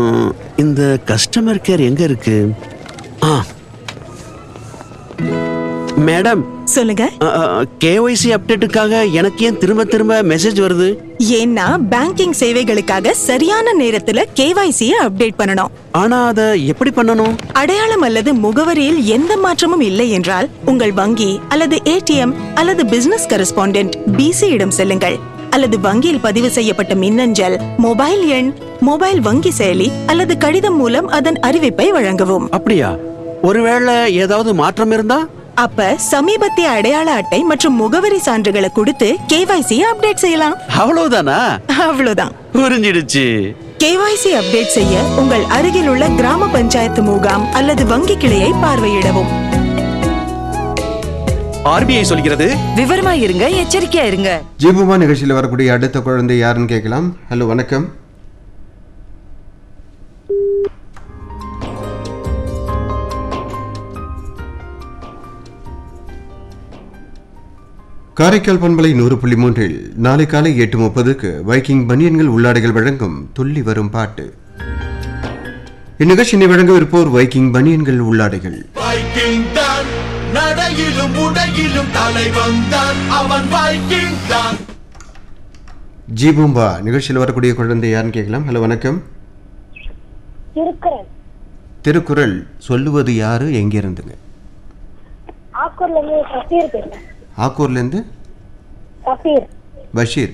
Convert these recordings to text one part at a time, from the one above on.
ம், இந்த customer care எங்க இருக்கு ஆ மேடம் சொல்லுங்க கேஒய்சி அப்டேட்டுக்காக எனக்கு ஏன் திரும்ப திரும்ப மெசேஜ் வருது ஏன்னா பேங்கிங் சேவைகளுக்காக சரியான நேரத்துல கேவைசிய அப்டேட் பண்ணணும் ஆனா அதை எப்படி பண்ணணும் அடையாளம் அல்லது முகவரியில் எந்த மாற்றமும் இல்லை என்றால் உங்கள் வங்கி அல்லது ஏடிஎம் அல்லது பிசினஸ் கரஸ்பாண்டென்ட் பிசி இடம் செல்லுங்கள் அல்லது வங்கியில் பதிவு செய்யப்பட்ட மின்னஞ்சல் மொபைல் எண் மொபைல் வங்கி செயலி அல்லது கடிதம் மூலம் அதன் அறிவிப்பை வழங்கவும் அப்படியா ஒருவேளை ஏதாவது மாற்றம் இருந்தா அப்ப சமீபத்திய அடையாள அட்டை மற்றும் முகவரி சான்றுகளை கொடுத்து கேவைசி அப்டேட் செய்யலாம் அவ்வளவுதானா அவ்வளவுதான் புரிஞ்சிடுச்சு கேவைசி அப்டேட் செய்ய உங்கள் அருகில் உள்ள கிராம பஞ்சாயத்து முகாம் அல்லது வங்கி கிளையை பார்வையிடவும் ஆர்பிஐ சொல்கிறது விவரமா இருங்க எச்சரிக்கையா இருங்க ஜீபுமா நிகழ்ச்சியில் வரக்கூடிய அடுத்த குழந்தை யாருன்னு கேட்கலாம் ஹலோ வணக்கம் காரைக்கால் பண்பலை நூறு புள்ளி மூன்றில் நாளை காலை எட்டு முப்பதுக்கு வைக்கிங் பனியன்கள் உள்ளாடைகள் வழங்கும் துள்ளி வரும் பாட்டு இந்நிகழ்ச்சியினை வழங்கவிருப்போர் வைக்கிங் பனியன்கள் உள்ளாடைகள் வைக்கிங் தான் நடையிலும் உடையிலும் தலைவன் தான் அவன் வைக்கிங் தான் ஜீபூம்பா நிகழ்ச்சியில் வரக்கூடிய குழந்தை யாருன்னு கேட்கலாம் ஹலோ வணக்கம் திருக்குறள் திருக்குறள் சொல்லுவது யாரு எங்கிருந்துங்க ஆக்கூர்ல இருந்து சஃபீர் பேசுறேன் ஆக்கூர்லேருந்து சஃபீர் பஷீர்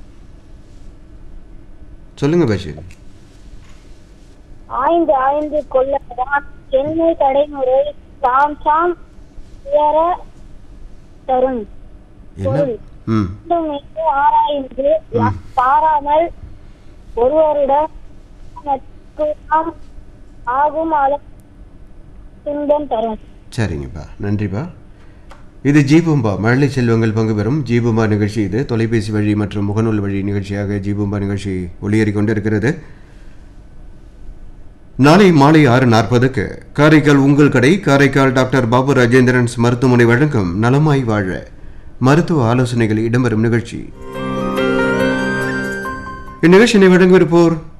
சொல்லுங்க பஷீர் ஆய்ந்து ஆய்ந்து கொள்ளதான் எண்ணெய் கடைமுறை தாம் சாம் உயர தரும் என்ன ம் மீண்டும் மீண்டும் ஆராய்ந்து பாராமல் ஒருவருடன் நட்புதான் ஆகும் அளவு துன்பம் தரும் சரிங்கப்பா நன்றிப்பா இது ஜீபூம்பா மழலை செல்வங்கள் பங்கு பெறும் ஜீபூம்பா நிகழ்ச்சி இது தொலைபேசி வழி மற்றும் முகநூல் வழி நிகழ்ச்சியாக ஜீபூம்பா நிகழ்ச்சி ஒளியேறிக் கொண்டிருக்கிறது நாளை மாலை ஆறு நாற்பதுக்கு காரைக்கால் உங்கள் கடை காரைக்கால் டாக்டர் பாபு ராஜேந்திரன்ஸ் மருத்துவமனை வழங்கும் நலமாய் வாழ மருத்துவ ஆலோசனைகள் இடம்பெறும் நிகழ்ச்சி இந்நிகழ்ச்சியினை வழங்கவிருப்போர்